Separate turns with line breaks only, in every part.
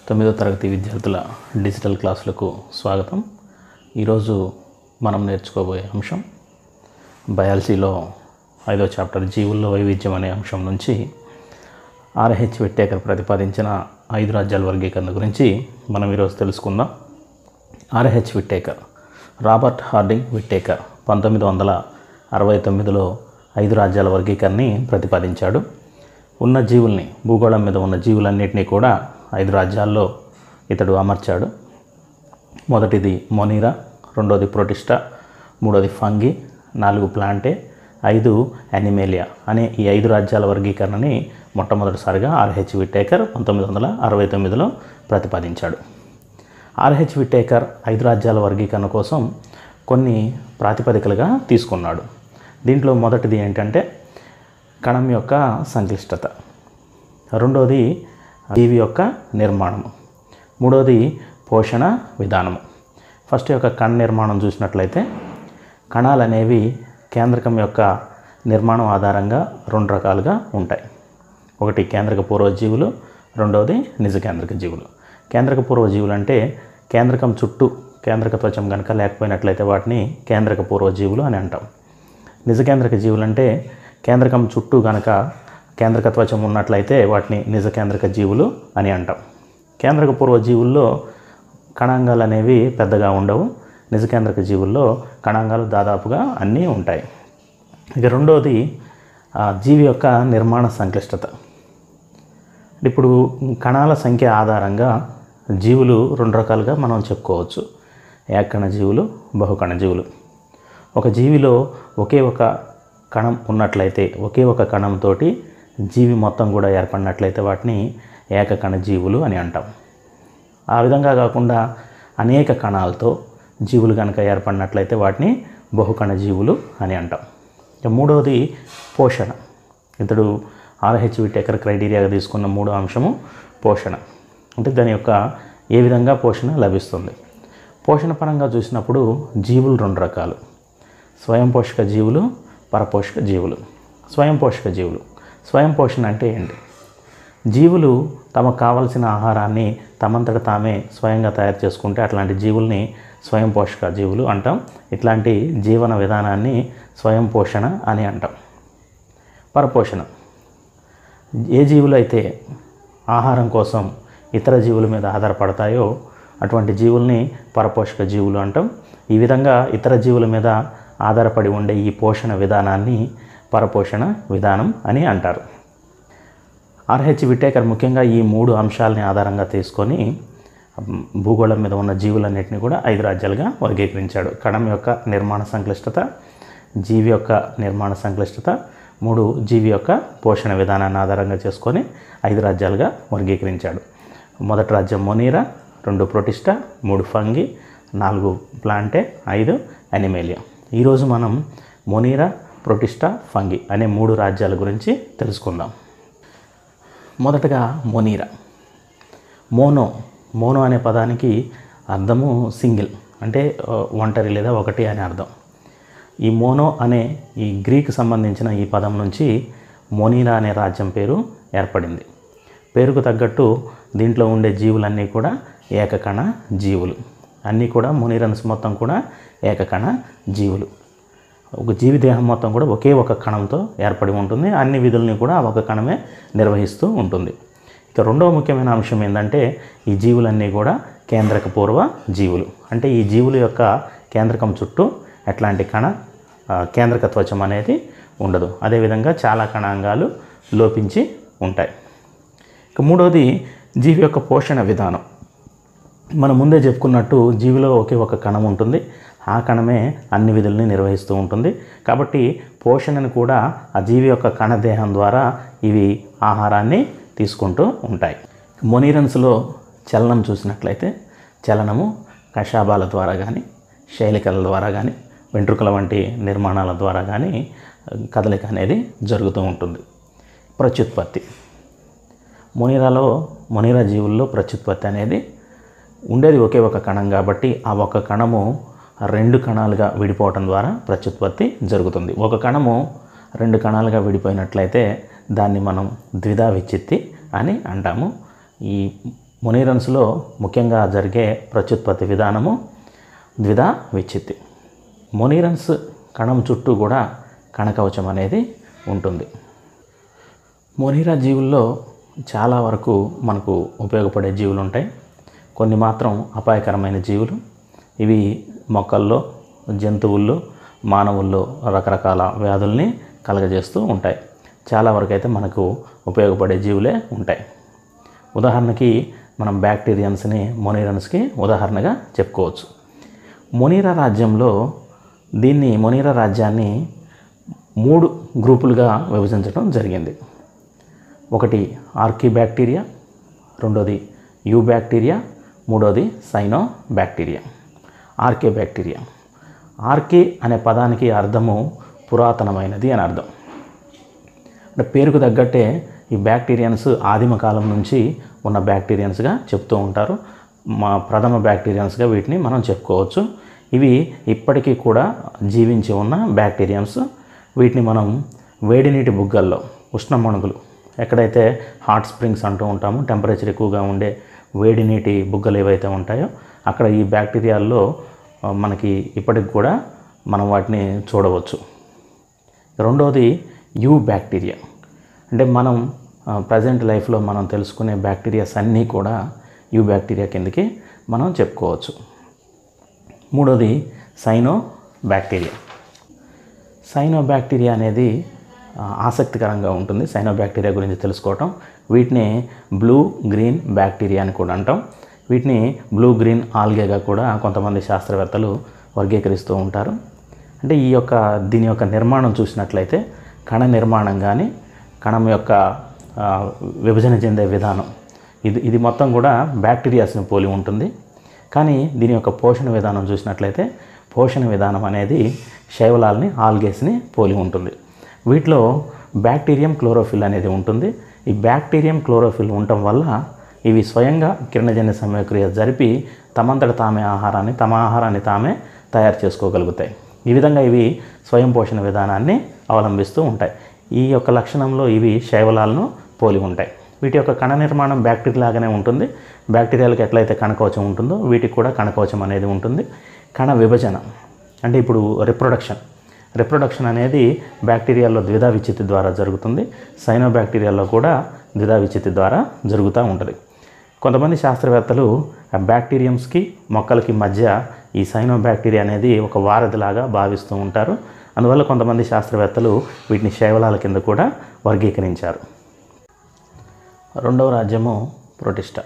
తొమ్మిదో తరగతి విద్యార్థుల డిజిటల్ క్లాసులకు స్వాగతం ఈరోజు మనం నేర్చుకోబోయే అంశం బయాలజీలో ఐదో చాప్టర్ జీవుల్లో వైవిధ్యం అనే అంశం నుంచి ఆర్హెచ్ విట్టేకర్ ప్రతిపాదించిన ఐదు రాజ్యాల వర్గీకరణ గురించి మనం ఈరోజు తెలుసుకుందాం RH Whittaker Robert Harding Whittaker పంతొమ్మిది వందల అరవై తొమ్మిదిలో ఐదు రాజ్యాల వర్గీకరణని ప్రతిపాదించాడు ఉన్న జీవుల్ని భూగోళం మీద ఉన్న జీవులన్నింటినీ కూడా ఐదు రాజ్యాల్లో ఇతడు అమర్చాడు మొదటిది మొనీరా రెండోది ప్రొటిస్టా మూడోది ఫంగి నాలుగు ప్లాంటే ఐదు యానిమేలియా అనే ఈ ఐదు రాజ్యాల వర్గీకరణని మొట్టమొదటిసారిగా ఆర్హెచ్ విట్టేకర్ పంతొమ్మిది వందల అరవై తొమ్మిదిలో ప్రతిపాదించాడు ఆర్హెచ్ విట్టేకర్ ఐదు రాజ్యాల వర్గీకరణ కోసం కొన్ని ప్రాతిపదికలుగా తీసుకున్నాడు దీంట్లో మొదటిది ఏంటంటే కణం యొక్క సంక్లిష్టత రెండోది జీవి యొక్క నిర్మాణము మూడోది పోషణ విధానము ఫస్ట్ యొక్క కణ నిర్మాణం చూసినట్లయితే కణాలు అనేవి కేంద్రకం యొక్క నిర్మాణం ఆధారంగా రెండు రకాలుగా ఉంటాయి ఒకటి కేంద్రక పూర్వజీవులు రెండవది నిజ కేంద్రక జీవులు కేంద్రక పూర్వజీవులు అంటే కేంద్రకం చుట్టూ కేంద్రక త్వచం కనుక లేకపోయినట్లయితే వాటిని కేంద్రక పూర్వజీవులు అని అంటాం నిజ కేంద్రక జీవులు అంటే కేంద్రకం చుట్టూ గనక కేంద్రక త్వచం ఉన్నట్లయితే వాటిని నిజ కేంద్రక జీవులు అని అంటాం కేంద్రక పూర్వ జీవుల్లో కణాంగాలు అనేవి పెద్దగా ఉండవు నిజ కేంద్రక జీవుల్లో కణాంగాలు దాదాపుగా అన్నీ ఉంటాయి ఇక రెండవది ఆ, జీవి యొక్క నిర్మాణ సంక్లిష్టత ఇప్పుడు కణాల సంఖ్య ఆధారంగా జీవులు రెండు రకాలుగా మనం చెప్పుకోవచ్చు ఏకణ జీవులు బహుకణ జీవులు ఒక జీవిలో ఒకే ఒక కణం ఉన్నట్లయితే ఒకే ఒక కణంతో జీవి మొత్తం కూడా ఏర్పడినట్లయితే వాటిని ఏకకణ జీవులు అని అంటాం ఆ విధంగా కాకుండా అనేక కణాలతో జీవులు కనుక ఏర్పడినట్లయితే వాటిని బహుకణ జీవులు అని అంటాం ఇక మూడవది పోషణ ఇతడు ఆర్హెచ్ విటేకర్ క్రైటీరియాగా తీసుకున్న మూడో అంశము పోషణ అంటే దాని యొక్క ఏ విధంగా పోషణ లభిస్తుంది పోషణ పరంగా చూసినప్పుడు జీవులు రెండు రకాలు స్వయం పోషక జీవులు పరపోషక జీవులు స్వయం పోషక జీవులు స్వయం పోషణ అంటే ఏంటి జీవులు తమకు కావలసిన ఆహారాన్ని తమంతట తామే స్వయంగా తయారు చేసుకుంటే అట్లాంటి జీవుల్ని స్వయం పోషక జీవులు అంటాం ఇట్లాంటి జీవన విధానాన్ని స్వయం పోషణ అని అంటాం పరపోషణ ఏ జీవులు అయితే ఆహారం కోసం ఇతర జీవుల మీద ఆధారపడతాయో అటువంటి జీవుల్ని పరపోషక జీవులు అంటాం ఈ విధంగా ఇతర జీవుల మీద ఆధారపడి ఉండే ఈ పోషణ విధానాన్ని పరపోషణ విధానం అని అంటారు ఆర్హెచ్ విటేకర్ ముఖ్యంగా ఈ మూడు అంశాలని ఆధారంగా తీసుకొని మ్, భూగోళం మీద ఉన్న జీవులన్నింటినీ కూడా ఐదు రాజ్యాలుగా వర్గీకరించాడు కణం యొక్క నిర్మాణ సంక్లిష్టత జీవి యొక్క నిర్మాణ సంక్లిష్టత మూడు జీవి యొక్క పోషణ విధానాన్ని ఆధారంగా చేసుకొని ఐదు రాజ్యాలుగా వర్గీకరించాడు మొదటి రాజ్యం మొనీరా రెండు ప్రొటిస్టా మూడు ఫంగి నాలుగు ప్లాంటే ఐదు అనిమేలియా ఈరోజు మనం మొనీరా ప్రొటిస్టా ఫంగి అనే మూడు రాజ్యాల గురించి తెలుసుకుందాం మొదటగా మొనీరా మోనో మోనో అనే పదానికి అర్థము సింగిల్ అంటే ఆ, ఒంటరి లేదా ఒకటి అని అర్థం ఈ మోనో అనే ఈ గ్రీక్ సంబంధించిన ఈ పదం నుంచి మోనీరా అనే రాజ్యం పేరు ఏర్పడింది పేరుకు తగ్గట్టు దీంట్లో ఉండే జీవులన్నీ కూడా ఏకకణ జీవులు అన్నీ కూడా మోనీరన్స్ మొత్తం కూడా ఏకకణ జీవులు ఒక జీవి దేహం మొత్తం కూడా ఒకే ఒక కణంతో ఏర్పడి ఉంటుంది అన్ని విధుల్ని కూడా ఆ ఒక కణమే నిర్వహిస్తూ ఉంటుంది ఇక రెండవ ముఖ్యమైన అంశం ఏంటంటే ఈ జీవులన్నీ కూడా కేంద్రక పూర్వ జీవులు అంటే ఈ జీవుల యొక్క కేంద్రకం చుట్టూ ఎట్లాంటి కణ ఆ, కేంద్రక త్వచం అనేది ఉండదు అదేవిధంగా చాలా కణాంగాలు లోపించి ఉంటాయి ఇక మూడవది జీవి యొక్క పోషణ విధానం మనం ముందే చెప్పుకున్నట్టు జీవిలో ఒకే ఒక కణం ఉంటుంది ఆ కణమే అన్ని విధుల్ని నిర్వహిస్తూ ఉంటుంది కాబట్టి పోషణను కూడా ఆ జీవి యొక్క కణదేహం ద్వారా ఇవి ఆహారాన్ని తీసుకుంటూ ఉంటాయి మొనీరన్స్లో చలనం చూసినట్లయితే చలనము కషాబాల ద్వారా కానీ శైలికల ద్వారా కానీ వెంట్రుకల వంటి నిర్మాణాల ద్వారా కానీ కదలిక అనేది జరుగుతూ ఉంటుంది ప్రత్యుత్పత్తి మొనీరాలో మొనీరా జీవుల్లో ప్రత్యుత్పత్తి అనేది ఉండేది ఒకే ఒక కణం కాబట్టి ఆ ఒక కణము రెండు కణాలుగా విడిపోవటం ద్వారా ప్రత్యుత్పత్తి జరుగుతుంది ఒక కణము రెండు కణాలుగా విడిపోయినట్లయితే దాన్ని మనం ద్విధా విచ్చిత్తి అని అంటాము ఈ మొనీరన్స్లో ముఖ్యంగా జరిగే ప్రత్యుత్పత్తి విధానము ద్విధ విచ్చిత్తి మొనీరన్స్ కణం చుట్టూ కూడా కణకవచం అనేది ఉంటుంది మొనీరా జీవుల్లో చాలా వరకు మనకు ఉపయోగపడే జీవులు ఉంటాయి కొన్ని మాత్రం అపాయకరమైన జీవులు ఇవి మొక్కల్లో జంతువుల్లో మానవుల్లో రకరకాల వ్యాధుల్ని కలగజేస్తూ ఉంటాయి చాలా వరకు అయితే మనకు ఉపయోగపడే జీవులే ఉంటాయి ఉదాహరణకి మనం బ్యాక్టీరియన్స్ని మొనీరన్స్కి ఉదాహరణగా చెప్పుకోవచ్చు మొనీరా రాజ్యంలో దీన్ని మొనీరా రాజ్యాన్ని మూడు గ్రూపులుగా విభజించడం జరిగింది ఒకటి ఆర్కీ బ్యాక్టీరియా రెండోది యూ బ్యాక్టీరియా మూడోది cyanobacteria archaebacteria archae అనే పదానికి అర్థము పురాతనమైనది అని అర్థం అంటే పేరుకు తగ్గట్టే ఈ బ్యాక్టీరియన్స్ ఆదిమ కాలం నుంచి ఉన్న బ్యాక్టీరియన్స్గా చెప్తూ ఉంటారు మా ప్రథమ బ్యాక్టీరియన్స్గా వీటిని మనం చెప్పుకోవచ్చు ఇవి ఇప్పటికీ కూడా జీవించి ఉన్న బ్యాక్టీరియన్స్ వీటిని మనం వేడి నీటి బుగ్గల్లో ఉష్ణమణుగులు ఎక్కడైతే హాట్ స్ప్రింగ్స్ అంటూ ఉంటామో టెంపరేచర్ ఎక్కువగా ఉండే వేడి నీటి బుగ్గలు ఏవైతే ఉంటాయో అక్కడ ఈ బ్యాక్టీరియాల్లో ఆ, మనకి ఇప్పటికి కూడా మనం వాటిని చూడవచ్చు రెండోది యూ బ్యాక్టీరియా అంటే మనం ప్రజెంట్ లైఫ్లో మనం తెలుసుకునే బ్యాక్టీరియాస్ అన్నీ కూడా యూ బ్యాక్టీరియా కిందకి మనం చెప్పుకోవచ్చు మూడోది సైనో బ్యాక్టీరియా సైనో బ్యాక్టీరియా అనేది ఆ, ఆసక్తికరంగా ఉంటుంది సైనో బ్యాక్టీరియా గురించి తెలుసుకోవటం వీటిని బ్లూ గ్రీన్ బ్యాక్టీరియా అని కూడా అంటాం వీటిని బ్లూ గ్రీన్ ఆల్గేగా కూడా కొంతమంది శాస్త్రవేత్తలు వర్గీకరిస్తూ ఉంటారు అంటే ఈ యొక్క దీని యొక్క నిర్మాణం చూసినట్లయితే కణ నిర్మాణం కానీ కణం యొక్క ఆ, విభజన చెందే విధానం ఇది ఇది మొత్తం కూడా బ్యాక్టీరియాస్ని పోలి ఉంటుంది కానీ దీని యొక్క పోషణ విధానం చూసినట్లయితే పోషణ విధానం అనేది శైవలాల్ని ఆల్గేస్ని పోలి ఉంటుంది వీటిలో బ్యాక్టీరియం క్లోరోఫిల్ అనేది ఉంటుంది ఈ బ్యాక్టీరియం క్లోరోఫిల్ ఉండటం వల్ల ఇవి స్వయంగా కిరణజన్య సమయక్రియ జరిపి తమంతట తామే ఆహారాన్ని తమ ఆహారాన్ని తామే తయారు చేసుకోగలుగుతాయి ఈ విధంగా ఇవి స్వయం పోషణ విధానాన్ని అవలంబిస్తూ ఉంటాయి ఈ యొక్క లక్షణంలో ఇవి శైవలాలను పోలి ఉంటాయి వీటి యొక్క కణ నిర్మాణం బ్యాక్టీరియా లాగానే ఉంటుంది బ్యాక్టీరియాలకు ఎట్లయితే కణకవచం ఉంటుందో వీటికి కూడా కణకవచం అనేది ఉంటుంది కణ విభజన అంటే ఇప్పుడు రిప్రొడక్షన్ రిప్రొడక్షన్ అనేది బ్యాక్టీరియాల్లో ద్విధా విచ్చితి ద్వారా జరుగుతుంది సైనో బ్యాక్టీరియాల్లో కూడా ద్విధా విచ్చితి ద్వారా జరుగుతూ ఉంటుంది కొంతమంది శాస్త్రవేత్తలు ఆ బ్యాక్టీరియంస్కి మొక్కలకి మధ్య ఈ సైనో బ్యాక్టీరియా అనేది ఒక వారధిలాగా భావిస్తూ ఉంటారు అందువల్ల కొంతమంది శాస్త్రవేత్తలు వీటిని శైవలాల కింద కూడా వర్గీకరించారు రెండవ రాజ్యము ప్రొటిస్టా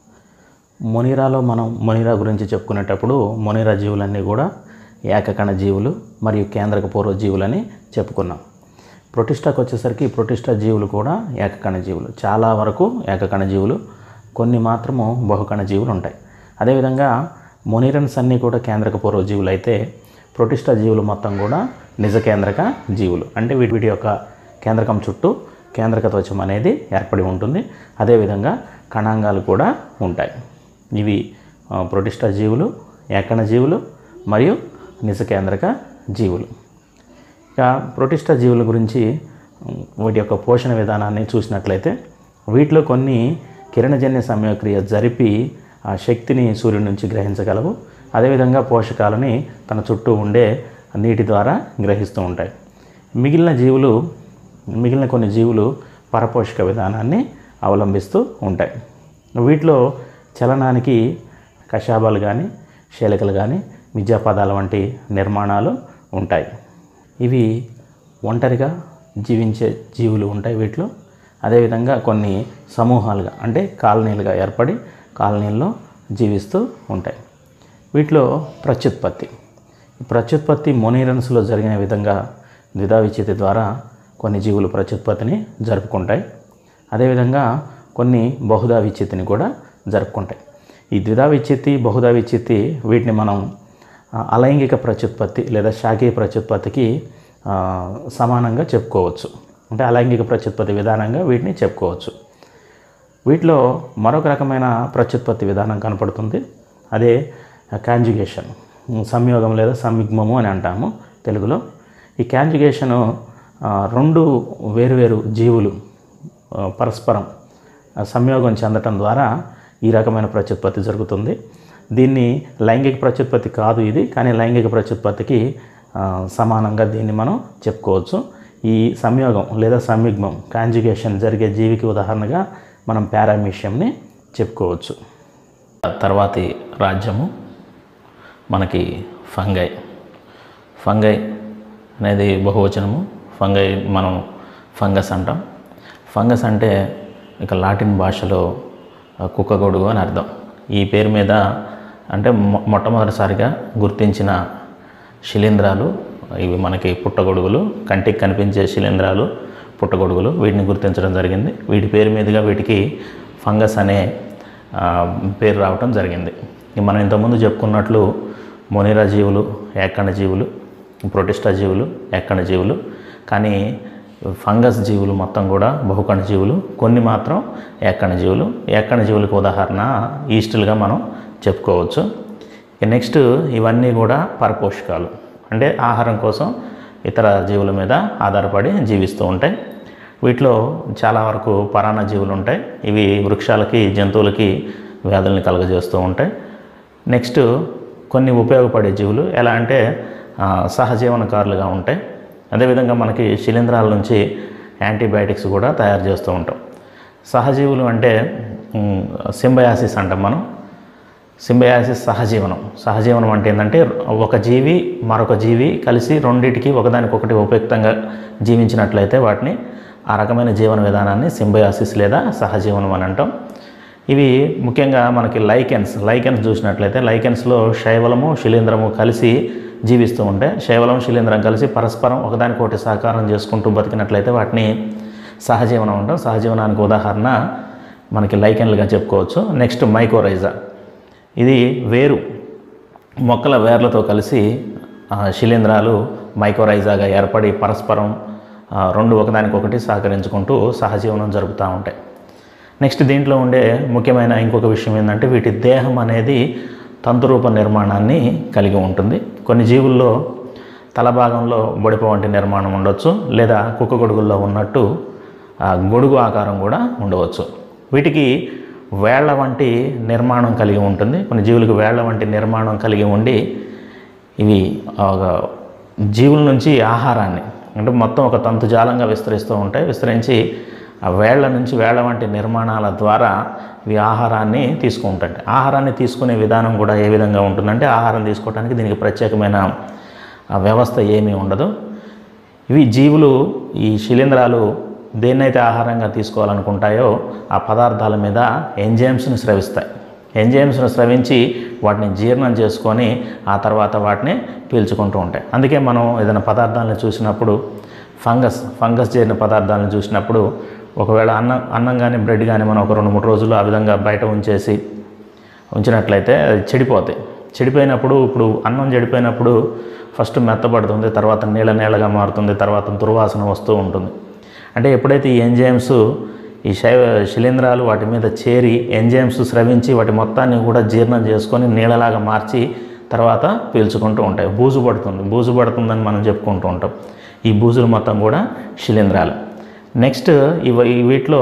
మొనిరాలో మనం మొనిరా గురించి చెప్పుకునేటప్పుడు మొనిరా జీవులన్నీ కూడా ఏకకణ జీవులు మరియు కేంద్రక పూర్వ జీవులని చెప్పుకున్నాం ప్రొటిస్టాకు వచ్చేసరికి ప్రొటిస్టా జీవులు కూడా ఏకకణ జీవులు చాలా వరకు ఏకకణ జీవులు కొన్ని మాత్రము బహుకణ జీవులు ఉంటాయి అదేవిధంగా మొనిరన్స్ అన్నీ కూడా కేంద్రక పూర్వ జీవులు అయితే ప్రొటిస్టా జీవులు మొత్తం కూడా నిజ కేంద్రక జీవులు అంటే వీటి వీటి యొక్క కేంద్రకం చుట్టూ కేంద్రక త్వచం అనేది ఏర్పడి ఉంటుంది అదేవిధంగా కణాంగాలు కూడా ఉంటాయి ఇవి ఆ, ప్రొటిస్టా జీవులు ఏకణ జీవులు మరియు నిజ కేంద్రక జీవులు ఇక ప్రొటిస్టా జీవుల గురించి ఉమ్, వీటి యొక్క పోషణ విధానాన్ని చూసినట్లయితే వీటిలో కొన్ని కిరణజన్య సమయక్రియ జరిపి ఆ శక్తిని సూర్యుడి నుంచి గ్రహించగలవు అదేవిధంగా పోషకాలని తన చుట్టూ ఉండే నీటి ద్వారా గ్రహిస్తూ ఉంటాయి మిగిలిన జీవులు మిగిలిన కొన్ని జీవులు పరపోషక విధానాన్ని అవలంబిస్తూ ఉంటాయి వీటిలో చలనానికి కషాబాలు కానీ శీలకలు కానీ మిథ్యాపదాల వంటి నిర్మాణాలు ఉంటాయి ఇవి ఒంటరిగా జీవించే జీవులు ఉంటాయి వీటిలో అదేవిధంగా కొన్ని సమూహాలుగా అంటే కాలనీలుగా ఏర్పడి కాలనీల్లో జీవిస్తూ ఉంటాయి వీటిలో ప్రత్యుత్పత్తి ఈ ప్రత్యుత్పత్తి మొనీరన్స్లో జరిగిన విధంగా ద్విధా విచ్చితి ద్వారా కొన్ని జీవులు ప్రత్యుత్పత్తిని జరుపుకుంటాయి అదేవిధంగా కొన్ని బహుదా విచ్చితిని కూడా జరుపుకుంటాయి ఈ ద్విధా విచ్చిత్తి బహుదా విచ్చిత్తి వీటిని మనం ఆ, అలైంగిక ప్రత్యుత్పత్తి లేదా శాఖీయ ప్రత్యుత్పత్తికి ఆ, సమానంగా చెప్పుకోవచ్చు అంటే అలైంగిక ప్రత్యుత్పత్తి విధానంగా వీటిని చెప్పుకోవచ్చు వీటిలో మరొక రకమైన ప్రత్యుత్పత్తి విధానం కనపడుతుంది అదే కాంజుగేషన్ సంయోగం లేదా సంయుగ్మము అని అంటాము తెలుగులో ఈ కాంజుగేషను ఆ, రెండు వేరువేరు జీవులు ఆ, పరస్పరం ఆ, సంయోగం చెందటం ద్వారా ఈ రకమైన ప్రత్యుత్పత్తి జరుగుతుంది దీన్ని లైంగిక ప్రత్యుత్పత్తి కాదు ఇది కానీ లైంగిక ప్రత్యుత్పత్తికి ఆ, సమానంగా దీన్ని మనం చెప్పుకోవచ్చు ఈ సంయోగం లేదా సంయుగ్మం కాంజుగేషన్ జరిగే జీవికి ఉదాహరణగా మనం పారామీషియంని చెప్పుకోవచ్చు తర్వాతి రాజ్యము మనకి ఫంగై ఫంగై అనేది బహువచనము ఫంగై మనం ఫంగస్ అంటాం ఫంగస్ అంటే ఇక లాటిన్ భాషలో ఆ, కుక్క గొడుగు అని అర్థం ఈ పేరు మీద అంటే మొ- మొట్టమొదటిసారిగా గుర్తించిన శిలీంధ్రాలు ఇవి మనకి పుట్టగొడుగులు కంటికి కనిపించే శిలీంధ్రాలు పుట్టగొడుగులు వీటిని గుర్తించడం జరిగింది వీటి పేరు మీదుగా వీటికి ఫంగస్ అనే ఆ, పేరు రావటం జరిగింది ఇక మనం ఇంతకుముందు చెప్పుకున్నట్లు మొనిరా జీవులు ఏకణ జీవులు ప్రొటిస్టా జీవులు ఏకణ జీవులు కానీ ఫంగస్ జీవులు మొత్తం కూడా బహుకణ జీవులు కొన్ని మాత్రం ఏకణ జీవులు ఏకణ జీవులకు ఉదాహరణ ఈస్టులుగా మనం చెప్పుకోవచ్చు ఇక నెక్స్ట్ ఇవన్నీ కూడా పరపోషకాలు అంటే ఆహారం కోసం ఇతర జీవుల మీద ఆధారపడి జీవిస్తూ ఉంటాయి వీటిలో చాలా వరకు పరాణ జీవులు ఉంటాయి ఇవి వృక్షాలకి జంతువులకి వ్యాధుల్ని కలుగజేస్తూ ఉంటాయి నెక్స్ట్ కొన్ని ఉపయోగపడే జీవులు ఎలా అంటే ఆ, సహజీవనకారులుగా ఉంటాయి అదేవిధంగా మనకి శిలీంధ్రాల నుంచి యాంటీబయాటిక్స్ కూడా తయారు చేస్తూ ఉంటాం సహజీవులు అంటే సింబయాసిస్ అంటాం మనం సింబయాసిస్ సహజీవనం సహజీవనం అంటే ఏంటంటే ఒక జీవి మరొక జీవి కలిసి రెండింటికి ఒకదానికొకటి ఉపయుక్తంగా జీవించినట్లయితే వాటిని ఆ రకమైన జీవన విధానాన్ని సింబయాసిస్ లేదా సహజీవనం అని అంటాం ఇవి ముఖ్యంగా మనకి లైకెన్స్ లైకెన్స్ చూసినట్లయితే లైకెన్స్లో శైవలము శిలీంధ్రము కలిసి జీవిస్తూ ఉంటే శైవలం శిలీంధ్రం కలిసి పరస్పరం ఒకదానికొకటి సహకారం చేసుకుంటూ బతికినట్లయితే వాటిని సహజీవనం అంటాం సహజీవనానికి ఉదాహరణ మనకి లైకెన్లుగా చెప్పుకోవచ్చు నెక్స్ట్ మైకోరైజా ఇది వేరు మొక్కల వేర్లతో కలిసి ఆ, శిలీంధ్రాలు మైకోరైజాగా ఏర్పడి పరస్పరం ఆ, రెండు ఒకదానికొకటి సహకరించుకుంటూ సహజీవనం జరుపుతూ ఉంటాయి నెక్స్ట్ దీంట్లో ఉండే ముఖ్యమైన ఇంకొక విషయం ఏంటంటే వీటి దేహం అనేది తంతురూప నిర్మాణాన్ని కలిగి ఉంటుంది కొన్ని జీవుల్లో తల భాగంలో బొడిప వంటి నిర్మాణం ఉండొచ్చు లేదా కుక్క గొడుగుల్లో ఉన్నట్టు ఆ, గొడుగు ఆకారం కూడా ఉండవచ్చు వీటికి వేళ్ల వంటి నిర్మాణం కలిగి ఉంటుంది కొన్ని జీవులకు వేళ్ల వంటి నిర్మాణం కలిగి ఉండి ఇవి ఒక జీవుల నుంచి ఆహారాన్ని అంటే మొత్తం ఒక తంతుజాలంగా విస్తరిస్తూ ఉంటాయి విస్తరించి ఆ వేళ్ల నుంచి వేళ్ల వంటి నిర్మాణాల ద్వారా ఇవి ఆహారాన్ని తీసుకుంటాయి ఆహారాన్ని తీసుకునే విధానం కూడా ఏ విధంగా ఉంటుందంటే ఆహారం తీసుకోవడానికి దీనికి ప్రత్యేకమైన ఆ వ్యవస్థ ఏమీ ఉండదు ఇవి జీవులు ఈ శిలీంధ్రాలు దేన్నైతే ఆహారంగా తీసుకోవాలనుకుంటాయో ఆ పదార్థాల మీద ఎంజైమ్స్ని స్రవిస్తాయి ఎంజైమ్స్ను స్రవించి వాటిని జీర్ణం చేసుకొని ఆ తర్వాత వాటిని పీల్చుకుంటూ ఉంటాయి అందుకే మనం ఏదైనా పదార్థాలను చూసినప్పుడు ఫంగస్ ఫంగస్ చేరిన పదార్థాలను చూసినప్పుడు ఒకవేళ అన్నం అన్నం కానీ బ్రెడ్ కానీ మనం ఒక రెండు మూడు రోజులు ఆ విధంగా బయట ఉంచేసి ఉంచినట్లయితే అది చెడిపోతాయి చెడిపోయినప్పుడు ఇప్పుడు అన్నం చెడిపోయినప్పుడు ఫస్ట్ మెత్తబడుతుంది తర్వాత నీళ్ళ నీళ్ళగా మారుతుంది తర్వాత దుర్వాసన వస్తూ ఉంటుంది అంటే ఎప్పుడైతే ఈ ఎంజైమ్స్ ఈ శైవ శిలీంధ్రాలు వాటి మీద చేరి ఎంజైమ్స్ స్రవించి వాటి మొత్తాన్ని కూడా జీర్ణం చేసుకొని నీళ్ళలాగా మార్చి తర్వాత పీల్చుకుంటూ ఉంటాయి బూజు పడుతుంది బూజు పడుతుందని మనం చెప్పుకుంటూ ఉంటాం ఈ బూజులు మొత్తం కూడా శిలీంధ్రాలు నెక్స్ట్ ఇవి ఈ వీటిలో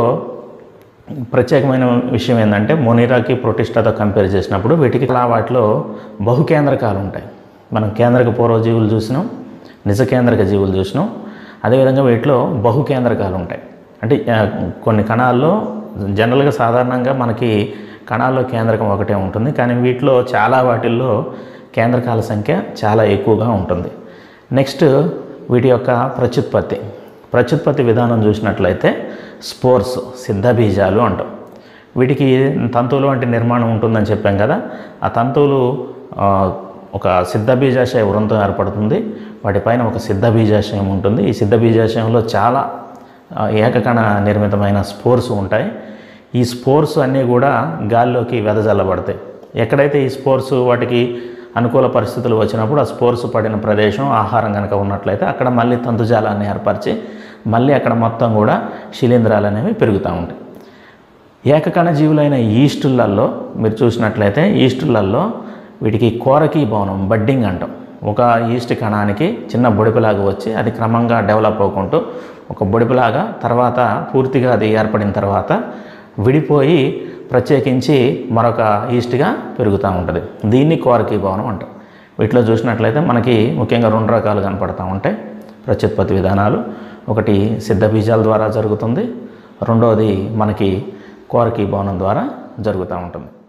ప్రత్యేకమైన విషయం ఏంటంటే మొనిరాకి ప్రొటిస్టాతో కంపేర్ చేసినప్పుడు వీటికి అలా వాటిలో బహుకేంద్రకాలు ఉంటాయి మనం కేంద్రక పూర్వజీవులు చూసినాం నిజ కేంద్రక జీవులు చూసినాం అదేవిధంగా వీటిలో బహుకేంద్రకాలు ఉంటాయి అంటే ఆ, కొన్ని కణాల్లో జనరల్గా సాధారణంగా మనకి కణాల్లో కేంద్రకం ఒకటే ఉంటుంది కానీ వీటిలో చాలా వాటిల్లో కేంద్రకాల సంఖ్య చాలా ఎక్కువగా ఉంటుంది నెక్స్ట్ వీటి యొక్క ప్రత్యుత్పత్తి ప్రత్యుత్పత్తి విధానం చూసినట్లయితే స్పోర్స్ సిద్ధ బీజాలు అంటాం వీటికి తంతువులు వంటి నిర్మాణం ఉంటుందని చెప్పాం కదా ఆ తంతువులు ఆ, ఒక సిద్ధ బీజాశయ వృంతం ఏర్పడుతుంది వాటిపైన ఒక సిద్ధ బీజాశయం ఉంటుంది ఈ సిద్ధ బీజాశయంలో చాలా ఆ, ఏకకణ నిర్మితమైన స్పోర్స్ ఉంటాయి ఈ స్పోర్స్ అన్నీ కూడా గాల్లోకి వెదజల్లబడతాయి ఎక్కడైతే ఈ స్పోర్స్ వాటికి అనుకూల పరిస్థితులు వచ్చినప్పుడు ఆ స్పోర్స్ పడిన ప్రదేశం ఆహారం కనుక ఉన్నట్లయితే అక్కడ మళ్ళీ తంతుజాలాన్ని ఏర్పరిచి మళ్ళీ అక్కడ మొత్తం కూడా శిలీంధ్రాలు అనేవి పెరుగుతూ ఉంటాయి ఏకకణ జీవులైన ఈస్టులలో మీరు చూసినట్లయితే ఈస్టులలో వీటికి కోరకీ భవనం బడ్డింగ్ అంటాం ఒక ఈస్ట్ కణానికి చిన్న బొడిపిలాగా వచ్చి అది క్రమంగా డెవలప్ అవ్వుకుంటూ ఒక బొడిపిలాగా తర్వాత పూర్తిగా అది ఏర్పడిన తర్వాత విడిపోయి
ప్రత్యేకించి మరొక ఈస్ట్గా పెరుగుతూ ఉంటుంది దీన్ని కోరకీ భవనం అంటాం వీటిలో చూసినట్లయితే మనకి ముఖ్యంగా రెండు రకాలు కనపడతా ఉంటాయి ప్రత్యుత్పత్తి విధానాలు ఒకటి సిద్ధ బీజాల ద్వారా జరుగుతుంది రెండవది మనకి కోరకీ భవనం ద్వారా జరుగుతూ ఉంటుంది